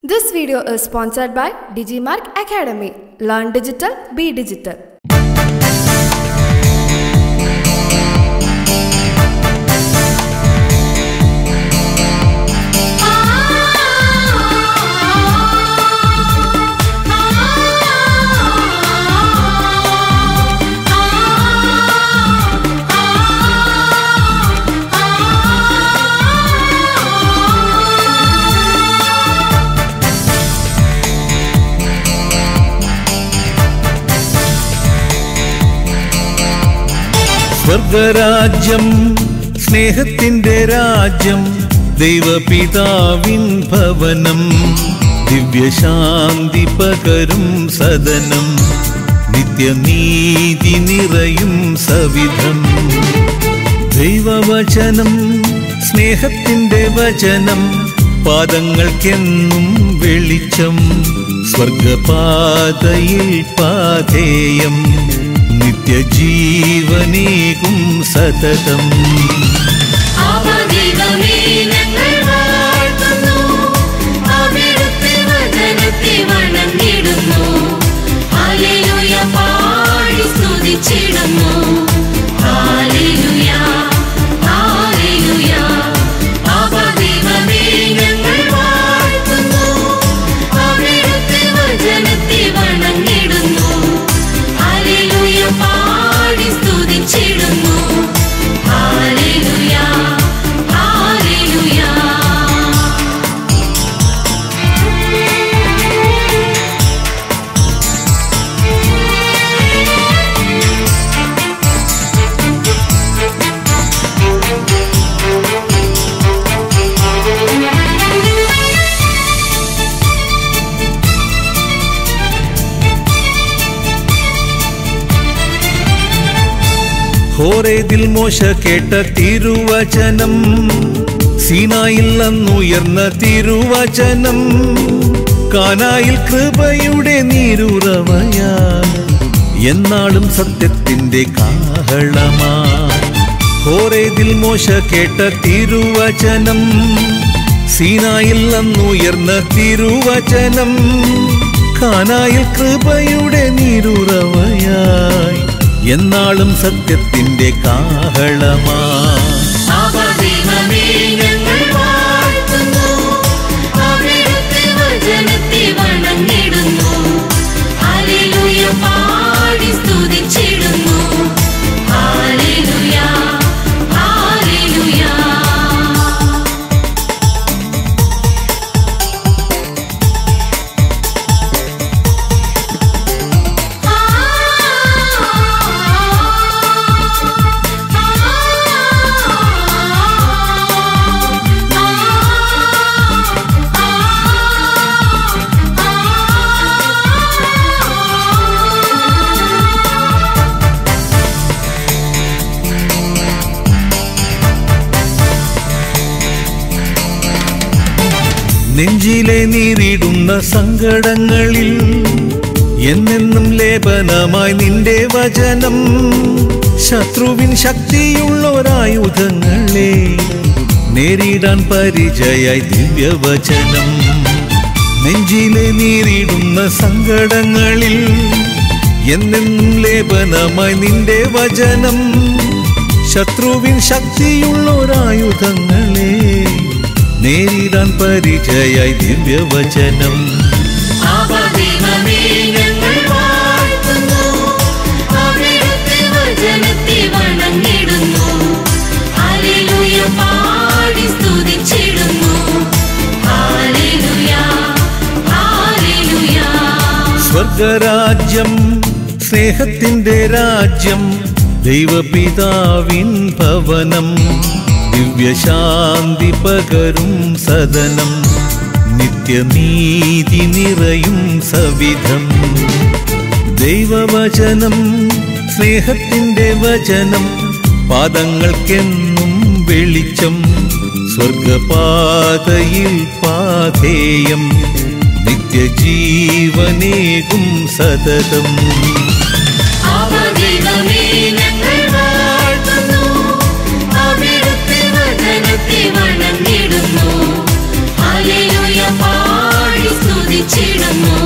This video is sponsored by Digimark Academy. Learn digital, be digital. സ്വർഗരാജ്യം സ്നേഹത്തിന്റെ രാജ്യം ദൈവപിതാവിൻ ഭവനം ദിവ്യശാന്തി പകരും സദനം നിത്യനീതി നിറയും സവിധം ദൈവവചനം സ്നേഹത്തിന്റെ വചനം പാദങ്ങൾക്കെന്നും വെളിച്ചം സ്വർഗപാതയിൽ പാതേയം നിത്യജീവനേകും സതതം അവദൈവമേ ഞങ്ങൾ വാഴ്ത്തുന്നു അവിടുത്തെ വചനത്തെ വണങ്ങിടുന്നു ഹല്ലേലൂയ പാടി സ്തുതിച്ചിടുന്നു ഹല്ലേലൂയ ഹല്ലേലൂയ അവദൈവമേ ഞങ്ങൾ വാഴ്ത്തുന്നു അവിടുത്തെ വചനത്തെ വണങ്ങിടുന്നു ഹല്ലേലൂയ പാടി സ്തുതിച്ചിടുന്നു ഹല്ലേലൂയ ഹല്ലേലൂയ ഹോറേതിൽ മോശ കേട്ട തിരുവചനം സീനായിൽ അന്നുയർന്ന തിരുവചനം കാനായിൽ കൃപയുടെ നീരുറവയാ എന്നാളും സത്യത്തിന്റെ കാഹളമാ ഹോറേതിൽ മോശ കേട്ട തിരുവചനം സീനായിൽ അന്നുയർന്ന തിരുവചനം കാനായിൽ കൃപയുടെ നീരുറവയായി എന്നാളും സത്യത്തിന്റെ കാഹളമാ അവദൈവമേ ഞങ്ങൾ വാഴ്ത്തുന്നു അവിടുത്തെ വചനത്തെ വണങ്ങിടുന്നു ഹല്ലേലൂയ പാടി സ്തുതിച്ചിടുന്നു ഹല്ലേലൂയ ഹല്ലേലൂയ നെഞ്ചിലെ നീറിടുന്ന സങ്കടങ്ങളിൽ എന്നെന്നും ലേപനമായി നിന്റെ വചനം ശത്രുവിൻ ശക്തിയുള്ളൊരായുധങ്ങളെ നേരിടാൻ പരിചയായി ദിവ്യവചനം നെഞ്ചിലെ നീറിടുന്ന സങ്കടങ്ങളിൽ എന്നെന്നും ലേപനമായി നിന്റെ വചനം ശത്രുവിൻ ശക്തിയുള്ളൊരായുധങ്ങളെ നേരിടാൻ പരിചയായി ദിവ്യവചനം അവദൈവമേ ഞങ്ങൾ വാഴ്ത്തുന്നു അവിടുത്തെ വചനത്തെ വണങ്ങിടുന്നു ഹല്ലേലൂയ പാടി സ്തുതിച്ചിടുന്നു ഹല്ലേലൂയ ഹല്ലേലൂയ സ്വർഗരാജ്യം സ്നേഹത്തിന്റെ രാജ്യം ദൈവപിതാവിൻ ഭവനം ദിവ്യശാന്തി പകരും സദനം നിത്യനീതി നിറയും സവിധം ദൈവവചനം സ്നേഹത്തിന്റെ വചനം പാദങ്ങൾക്കെന്നും വെളിച്ചം സ്വർഗപാതയിൽ പാതേയം നിത്യജീവനേകും സതതം അവദൈവമേ ഞങ്ങൾ വാഴ്ത്തുന്നു അവിടുത്തെ വചനത്തെ വണങ്ങിടുന്നു ഹല്ലേലൂയ പാടി വർഷിച്ചിടുന്നു